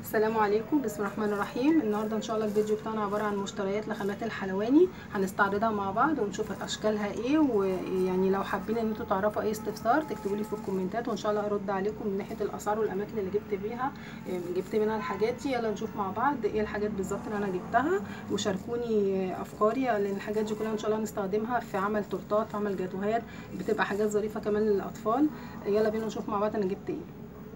السلام عليكم بسم الله الرحمن الرحيم النهارده ان شاء الله الفيديو بتاعنا عباره عن مشتريات لخامات الحلواني هنستعرضها مع بعض ونشوف اشكالها ايه ويعني لو حابين ان انتوا تعرفوا اي استفسار تكتبوا لي في الكومنتات وان شاء الله ارد عليكم من ناحيه الاسعار والاماكن اللي جبت بيها جبت منها الحاجات دي يلا نشوف مع بعض ايه الحاجات بالظبط اللي انا جبتها وشاركوني افكاري لان الحاجات دي كلها ان شاء الله هنستخدمها في عمل تورتات في عمل جاتوهات بتبقى حاجات ظريفه كمان للاطفال يلا بينا نشوف مع بعض انا جبت ايه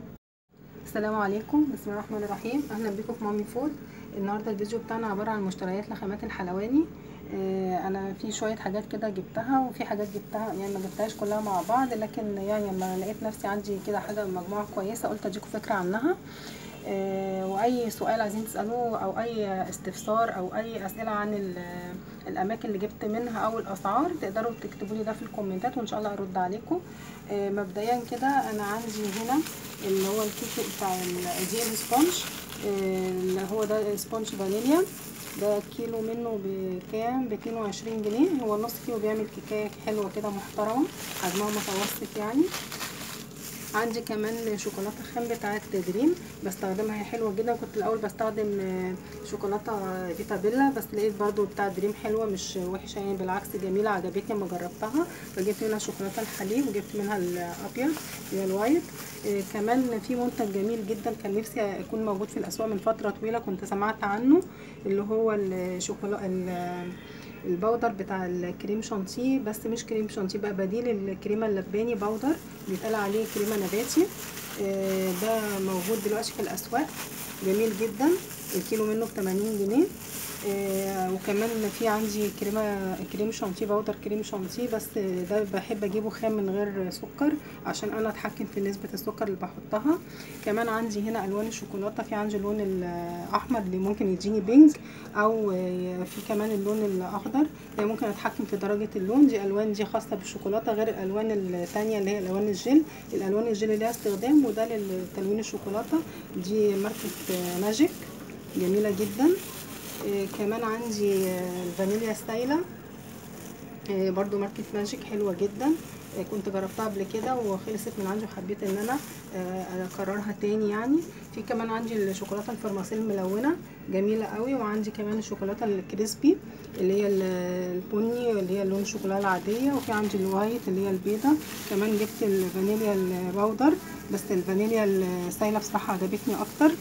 السلام عليكم بسم الله الرحمن الرحيم اهلا بكم في مامي فود النهارده الفيديو بتاعنا عباره عن مشتريات لخامات الحلواني آه انا في شويه حاجات كده جبتها وفي حاجات جبتها يعني ما جبتهاش كلها مع بعض لكن يعني لما لقيت نفسي عندي كده حاجه مجموعه كويسه قلت اديكم فكره عنها آه واي سؤال عايزين تسالوه او اي استفسار او اي اسئله عن الاماكن اللي جبت منها او الاسعار تقدروا تكتبوا لي ده في الكومنتات وان شاء الله ارد عليكم آه مبدئيا كده انا عندي هنا اللي هو الكيك بتاع دي السبونج اللي هو ده سبونج فانيليا ده كيلو منه بكام ب 22 جنيه هو نص كيلو بيعمل كيكايه حلوه كده محترمه حجمها متوسط يعني عندي كمان شوكولاته خام بتاعه دريم بستخدمها هي حلوه جدا كنت الاول بستخدم شوكولاته فيتابيلا بس لقيت برضو بتاع دريم حلوه مش وحشه يعني بالعكس جميله عجبتني لما جربتها فجبت منها شوكولاته الحليب وجبت منها الابيض اللي هي الوايت إيه كمان في منتج جميل جدا كان نفسي يكون موجود في الاسواق من فتره طويله كنت سمعت عنه اللي هو الشوكولاته البودر بتاع الكريم شانتيه بس مش كريم شانتيه بقى بديل الكريمه اللباني بودر بيتقال عليه كريمه نباتي ده موجود دلوقتي في الاسواق جميل جدا الكيلو منه ب 80 جنيه وكمان في عندي كريمه كريم شانتيه بودر كريم شانتيه بس ده بحب اجيبه خام من غير سكر عشان انا اتحكم في نسبه السكر اللي بحطها كمان عندي هنا الوان الشوكولاته في عندي اللون الاحمر اللي ممكن يديني بينك او في كمان اللون الاخضر اللي ممكن اتحكم في درجه اللون دي الوان دي خاصه بالشوكولاته غير الالوان الثانيه اللي هي الوان الجل الالوان الجل ليها استخدام وده لتلوين الشوكولاته دي ماركه ماجيك جميله جدا آه كمان عندي آه الفانيليا السايلة آه برضو ماركة ماجيك حلوة جدا كنت جربتها قبل كده وخلصت من عندي وحبيت ان انا اكررها تاني يعني في كمان عندي الشوكولاته الفرماسيل الملونه جميله قوي وعندي كمان الشوكولاته الكريسبي اللي هي البني اللي هي لون الشوكولاته العاديه وفي عندي الوايت اللي هي البيضه كمان جبت الفانيليا الباودر بس الفانيليا السايله بصراحه عجبتني اكتر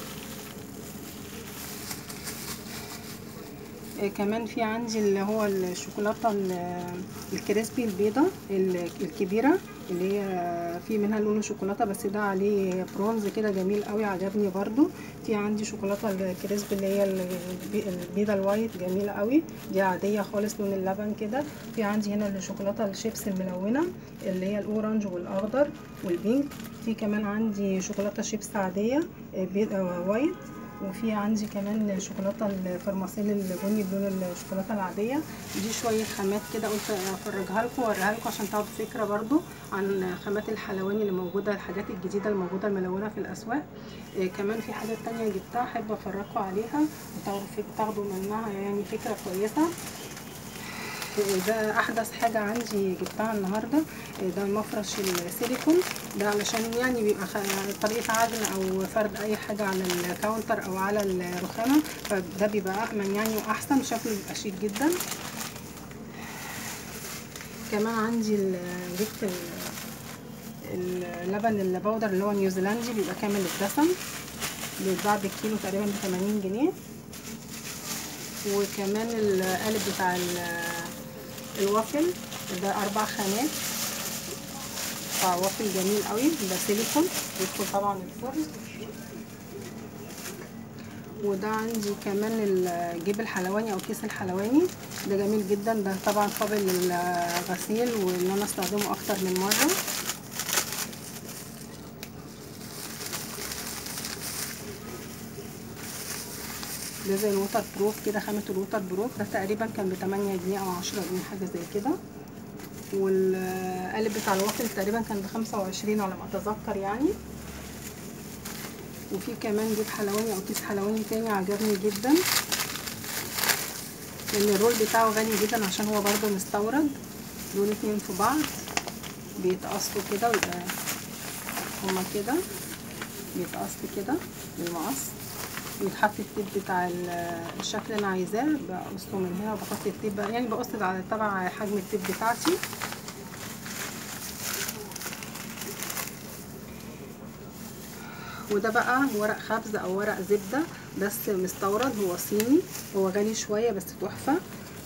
كمان في عندي اللي هو الشوكولاته الكريسبي البيضه الكبيره اللي هي في منها لون شوكولاته بس ده عليه برونز كده جميل قوي عجبني برضو في عندي شوكولاته الكريسبي اللي هي البيضه الوايت جميله قوي دي عاديه خالص لون اللبن كده في عندي هنا الشوكولاته الشيبس الملونه اللي هي الاورنج والاخضر والبينك في كمان عندي شوكولاته شيبس عاديه وايت وفي عندي كمان شوكولاته الفرماسيل البني بلون الشوكولاته العاديه دي شويه خامات كده قلت افرجها لكم واوريها لكم عشان تاخدوا فكره برضو عن خامات الحلواني اللي موجوده الحاجات الجديده الموجوده الملونه في الاسواق إيه كمان في حاجات تانية جبتها احب افرجكم عليها وتاخدوا منها يعني فكره كويسه ده احدث حاجه عندي جبتها النهارده ده مفرش السيليكون ده علشان يعني بيبقى طريقه عجن او فرد اي حاجه على الكاونتر او على الرخامه فده بيبقى امن يعني واحسن وشكله بيبقى شيك جدا كمان عندي جبت اللبن البودر اللي هو نيوزيلندي بيبقى كامل الدسم بيتباع بالكيلو تقريبا ب 80 جنيه وكمان القالب بتاع الوافل ده اربع خانات بتاع وافل جميل قوي ده سيليكون يدخل طبعا الفرن وده عندي كمان الجيب الحلواني او كيس الحلواني ده جميل جدا ده طبعا قابل للغسيل وان انا استخدمه اكتر من مره ده زي الوتر بروف كده خامة الوتر بروف ده تقريبا كان بتمانية جنيه او عشرة جنيه حاجة زي كده والقالب بتاع الوافل تقريبا كان بخمسة وعشرين على ما اتذكر يعني وفي كمان جيب حلواني او كيس حلواني تاني عجبني جدا لان الرول بتاعه غالي جدا عشان هو برضو مستورد دول اتنين في بعض بيتقصوا كده ويبقى هما كده بيتقص كده بالمقص بيتحط التيب بتاع الشكل اللي انا عايزاه بقصه من هنا وبحط التيب يعني بقص على تبع حجم التيب بتاعتي وده بقى ورق خبز او ورق زبده بس مستورد هو صيني هو غالي شويه بس تحفه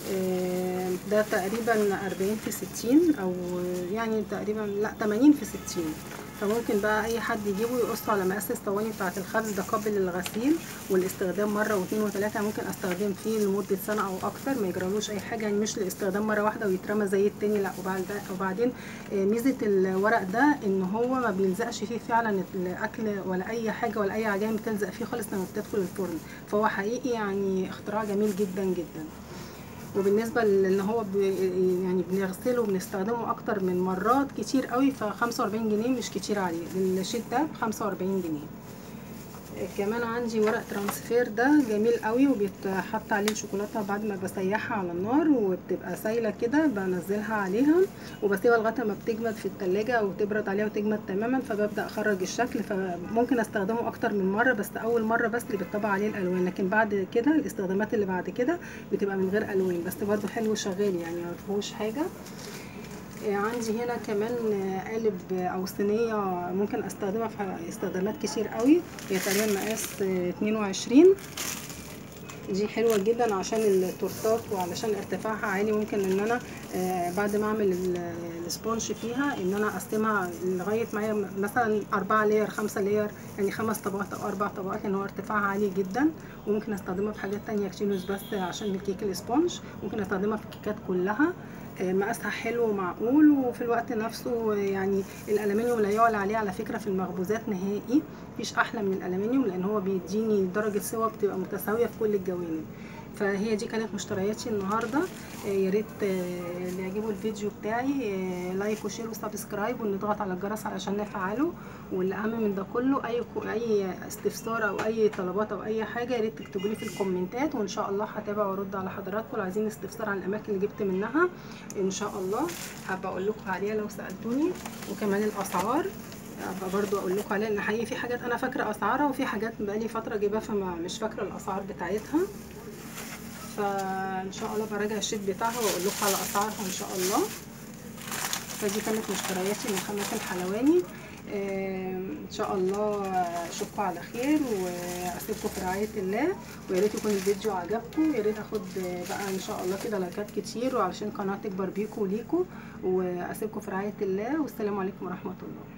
ده تقريبا 40 في 60 او يعني تقريبا لا 80 في 60 فممكن بقى اي حد يجيبه يقصه على مقاس الصواني بتاعه الخبز ده قابل للغسيل والاستخدام مره واثنين وثلاثه ممكن استخدم فيه لمده سنه او اكتر ما يجرالوش اي حاجه يعني مش لاستخدام مره واحده ويترمى زي التاني لا وبعد وبعدين ميزه الورق ده ان هو ما بيلزقش فيه فعلا الاكل ولا اي حاجه ولا اي عجائن بتلزق فيه خالص لما بتدخل الفرن فهو حقيقي يعني اختراع جميل جدا جدا وبالنسبه لان هو يعني بنغسله وبنستخدمه اكتر من مرات كتير قوي ف 45 جنيه مش كتير عليه الشيت ده ب 45 جنيه كمان عندي ورق ترانسفير ده جميل قوي وبيتحط عليه الشوكولاته بعد ما بسيحها على النار وبتبقى سايله كده بنزلها عليها وبسيبها لغايه ما بتجمد في التلاجة او تبرد عليها وتجمد تماما فببدا اخرج الشكل فممكن استخدمه اكتر من مره بس اول مره بس اللي بتطبع عليه الالوان لكن بعد كده الاستخدامات اللي بعد كده بتبقى من غير الوان بس برده حلو شغال يعني ما فيهوش حاجه عندي هنا كمان قالب او صينيه ممكن استخدمها في استخدامات كتير قوي هي تقريبا مقاس 22 دي حلوه جدا عشان التورتات وعلشان ارتفاعها عالي ممكن ان انا بعد ما اعمل السبونج فيها ان انا اقسمها لغايه معايا مثلا أربعة لير خمسة لير يعني خمس طبقات او اربع طبقات لان هو ارتفاعها عالي جدا وممكن استخدمها في حاجات تانية كتير بس عشان الكيك السبونج ممكن استخدمها في الكيكات كلها مقاسها حلو ومعقول وفي الوقت نفسه يعني الالومنيوم لا يعلى عليه على فكره في المخبوزات نهائي مفيش احلى من الالومنيوم لان هو بيديني درجه سوا بتبقى متساويه في كل الجوانب فهي دي كانت مشترياتي النهارده يا ريت اللي يعجبه الفيديو بتاعي لايك وشير وسبسكرايب ونضغط على الجرس علشان نفعله والاهم من ده كله اي اي استفسار او اي طلبات او اي حاجه يا ريت تكتبوا لي في الكومنتات وان شاء الله هتابع وارد على حضراتكم لو عايزين استفسار عن الاماكن اللي جبت منها ان شاء الله هبقى اقول لكم عليها لو سالتوني وكمان الاسعار ابقى برضو اقول لكم عليها ان حقيقي في حاجات انا فاكره اسعارها وفي حاجات بقالي فتره جايباها فما مش فاكره الاسعار بتاعتها فان شاء الله براجع الشيت بتاعها واقول لكم على اسعارها ان شاء الله فدي كانت مشترياتي من خامات الحلواني ان شاء الله اشوفكم على خير واسيبكم في رعايه الله ويا ريت يكون الفيديو عجبكم يا ريت اخد بقى ان شاء الله كده لايكات كتير وعشان القناه تكبر بيكم وليكم واسيبكم في رعايه الله والسلام عليكم ورحمه الله